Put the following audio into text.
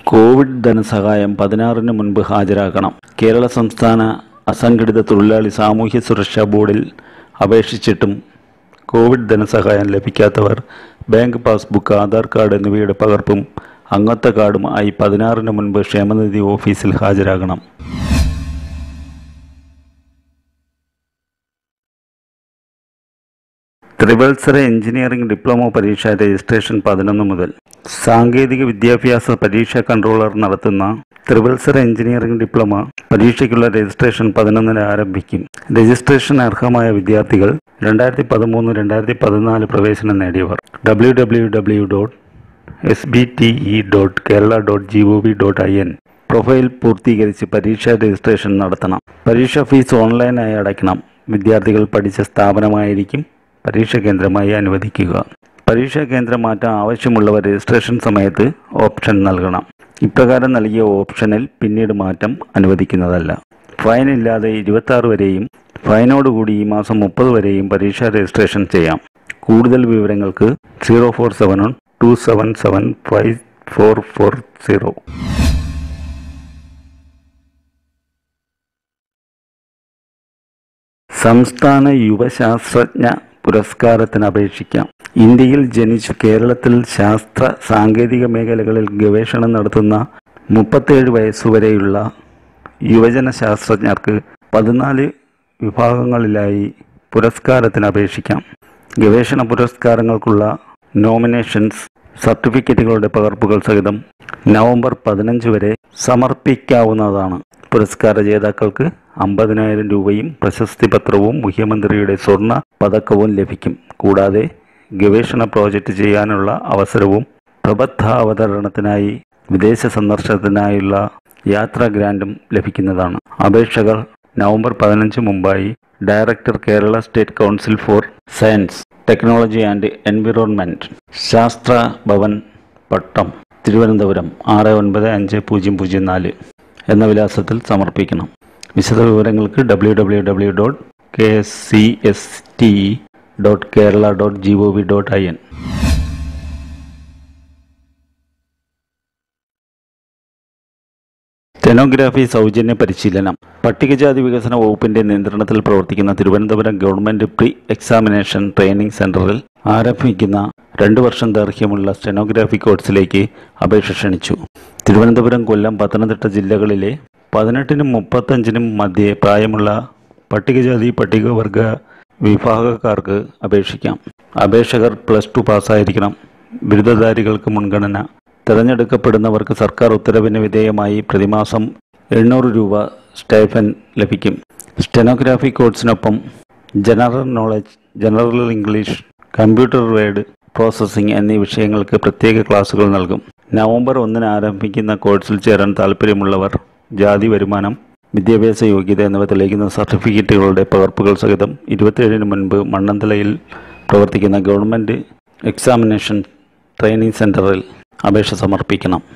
Covid ധനസഹായം പതിനാറിന് മുൻപ് ഹാജരാക്കണം കേരള സംസ്ഥാന അസംഘടിത തൊഴിലാളി സാമൂഹ്യ സുരക്ഷാ ബോർഡിൽ അപേക്ഷിച്ചിട്ടും കോവിഡ് ധനസഹായം ലഭിക്കാത്തവർ ബാങ്ക് പാസ്ബുക്ക് ആധാർ കാർഡ് എന്നിവയുടെ പകർപ്പും അംഗത്വ കാർഡും ആയി പതിനാറിന് മുൻപ് ക്ഷേമനിധി ഓഫീസിൽ ഹാജരാകണം ത്രിവത്സര എഞ്ചിനീയറിംഗ് ഡിപ്ലോമ പരീക്ഷ രജിസ്ട്രേഷൻ പതിനൊന്ന് മുതൽ സാങ്കേതിക വിദ്യാഭ്യാസ പരീക്ഷാ കൺട്രോളർ നടത്തുന്ന ത്രിവത്സര എഞ്ചിനീയറിംഗ് ഡിപ്ലോമ പരീക്ഷയ്ക്കുള്ള രജിസ്ട്രേഷൻ പതിനൊന്നിന് ആരംഭിക്കും രജിസ്ട്രേഷൻ അർഹമായ വിദ്യാർത്ഥികൾ രണ്ടായിരത്തി പതിമൂന്ന് രണ്ടായിരത്തി പതിനാല് പ്രവേശനം നേടിയവർ W W W dot S B T E dot Kerala dot G O V dot I N profile പൂർത്തീകരിച്ച് പരീക്ഷാ രജിസ്ട്രേഷൻ നടത്തണം പരീക്ഷാ ഫീസ് ഓൺലൈനായി അടയ്ക്കണം വിദ്യാർത്ഥികൾ പഠിച്ച സ്ഥാപനമായിരിക്കും പരീക്ഷാ കേന്ദ്രമായി അനുവദിക്കുക പരീക്ഷാ കേന്ദ്രം മാറ്റാൻ ആവശ്യമുള്ളവർ രജിസ്ട്രേഷൻ സമയത്ത് ഓപ്ഷൻ നൽകണം ഇപ്രകാരം നൽകിയ ഓപ്ഷനിൽ പിന്നീട് മാറ്റം അനുവദിക്കുന്നതല്ല ഫൈൻ ഇല്ലാതെ ഇരുപത്തി വരെയും ഫൈനോടുകൂടി ഈ മാസം മുപ്പത് വരെയും പരീക്ഷാ രജിസ്ട്രേഷൻ ചെയ്യാം കൂടുതൽ വിവരങ്ങൾക്ക് zero four seven one two seven seven five four four zero സംസ്ഥാന യുവശാസ്ത്രജ്ഞ പുരസ്കാരത്തിന് അപേക്ഷിക്കാം ഇന്ത്യയിൽ ജനിച്ചു കേരളത്തിൽ ശാസ്ത്ര സാങ്കേതിക മേഖലകളിൽ ഗവേഷണം നടത്തുന്ന മുപ്പത്തേഴ് വയസ്സുവരെയുള്ള യുവജന ശാസ്ത്രജ്ഞർക്ക് പതിനാല് വിഭാഗങ്ങളിലായി പുരസ്കാരത്തിന് അപേക്ഷിക്കാം ഗവേഷണ പുരസ്കാരങ്ങൾക്കുള്ള നോമിനേഷൻസ് സർട്ടിഫിക്കറ്റുകളുടെ പകർപ്പുകൾ സഹിതം നവംബർ പതിനഞ്ച് വരെ സമർപ്പിക്കാവുന്നതാണ് പുരസ്കാര ജേതാക്കൾക്ക് അമ്പതിനായിരം രൂപയും പ്രശസ്തി പത്രവും മുഖ്യമന്ത്രിയുടെ സ്വർണ്ണ പതക്കവും ലഭിക്കും കൂടാതെ ഗവേഷണ പ്രോജക്റ്റ് ചെയ്യാനുള്ള അവസരവും പ്രബദ്ധ അവതരണത്തിനായി വിദേശ സന്ദർശനത്തിനായുള്ള യാത്രാ ഗ്രാൻഡും ലഭിക്കുന്നതാണ് അപേക്ഷകർ നവംബർ പതിനഞ്ച് മുമ്പായി director Kerala state council for science technology and environment Shastra Bhavan പട്ടം തിരുവനന്തപുരം ആറ് ഒൻപത് അഞ്ച് പൂജ്യം പൂജ്യം നാല് എന്ന വിലാസത്തിൽ സമർപ്പിക്കണം വിശദ വിവരങ്ങൾക്ക് W W W dot K S C S T dot Kerala dot G O V dot I N stenography സൗജന്യ പരിശീലനം പട്ടികജാതി വികസന വകുപ്പിന്റെ നിയന്ത്രണത്തിൽ പ്രവർത്തിക്കുന്ന Thiruvananthapuram government pre examination training സെന്ററിൽ ആരംഭിക്കുന്ന രണ്ടു വർഷം ദൈർഘ്യമുള്ള സ്റ്റെനോഗ്രാഫി കോഴ്സിലേക്ക് അപേക്ഷ ക്ഷണിച്ചു തിരുവനന്തപുരം കൊല്ലം പത്തനംതിട്ട ജില്ലകളിലെ പതിനെട്ടിനും മുപ്പത്തഞ്ചിനും മധ്യേ പ്രായമുള്ള പട്ടികജാതി പട്ടികവർഗ വിഭാഗക്കാർക്ക് അപേക്ഷിക്കാം അപേക്ഷകർ പ്ലസ് ടു പാസ്സായിരിക്കണം ബിരുദധാരികൾക്ക് മുൻഗണന തിരഞ്ഞെടുക്കപ്പെടുന്നവർക്ക് സർക്കാർ ഉത്തരവിന് വിധേയമായി പ്രതിമാസം എണ്ണൂറ് രൂപ സ്റ്റൈഫൻ ലഭിക്കും സ്റ്റെനോഗ്രാഫി കോഴ്സിനൊപ്പം general knowledge general English computer word processing എന്നീ വിഷയങ്ങൾക്ക് പ്രത്യേക ക്ലാസുകൾ നൽകും നവംബർ ഒന്നിന് ആരംഭിക്കുന്ന കോഴ്സിൽ ചേരാൻ താൽപ്പര്യമുള്ളവർ ജാതി വരുമാനം വിദ്യാഭ്യാസ യോഗ്യത എന്നിവ തെളിയിക്കുന്ന സർട്ടിഫിക്കറ്റുകളുടെ പകർപ്പുകൾ സഹിതം ഇരുപത്തിയേഴിന് മുൻപ് മണ്ണന്തലയിൽ പ്രവർത്തിക്കുന്ന ഗവൺമെൻറ് എക്സാമിനേഷൻ ട്രെയിനിംഗ് സെൻറ്ററിൽ അപേക്ഷ സമർപ്പിക്കണം